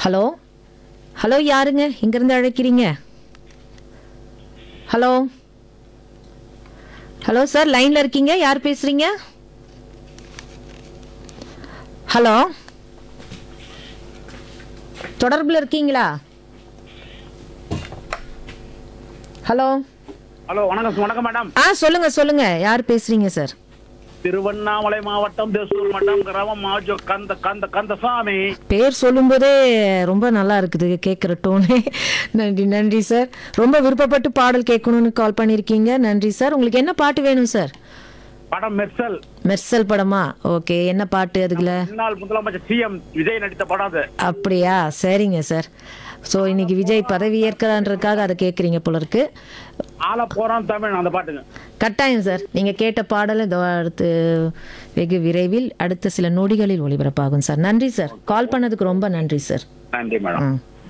hello hello யாருங்க இங்கேருந்து அழைக்கிறீங்க hello hello sir லைனில் இருக்கீங்க யார் பேசுகிறீங்க ஹலோ தொடர்பில் இருக்கீங்களா ஹலோ ஹலோ வணக்கம் வணக்கம் மேடம் ஆ சொல்லுங்க சொல்லுங்க யார் பேசுறீங்க சார் திருவண்ணாமலை மாவட்டம் தேசூர் மட்டம் கிராமம் மாஜோ கந்த கந்த கந்தசாமி பேர் சொல்லும்போதே ரொம்ப நல்லா இருக்குது கேட்குற டோனே நன்றி நன்றி சார் ரொம்ப விருப்பப்பட்டு பாடல் கேட்கணும்னு கால் பண்ணியிருக்கீங்க நன்றி சார் உங்களுக்கு என்ன பாட்டு வேணும் சார் படம் மெர்சல் மெர்சல் படமா ஓகே என்ன பாட்டு அதுக்குள்ள முன்னாள் முதலமைச்சர் சிஎம் விஜய் நடித்த படம் அது அப்படியா சரிங்க சார் ஸோ இன்னைக்கு விஜய் பதவி ஏற்கிறான்றதுக்காக அதை கேட்குறீங்க போல இருக்கு ஆள போறான் தமிழ் அந்த பாட்டுங்க கட்டாயம் சார் நீங்கள் கேட்ட பாடல் இதோ அடுத்து வெகு விரைவில் அடுத்த சில நொடிகளில் ஒளிபரப்பாகும் சார் நன்றி சார் கால் பண்ணதுக்கு ரொம்ப நன்றி சார் நன்றி மேடம் ம்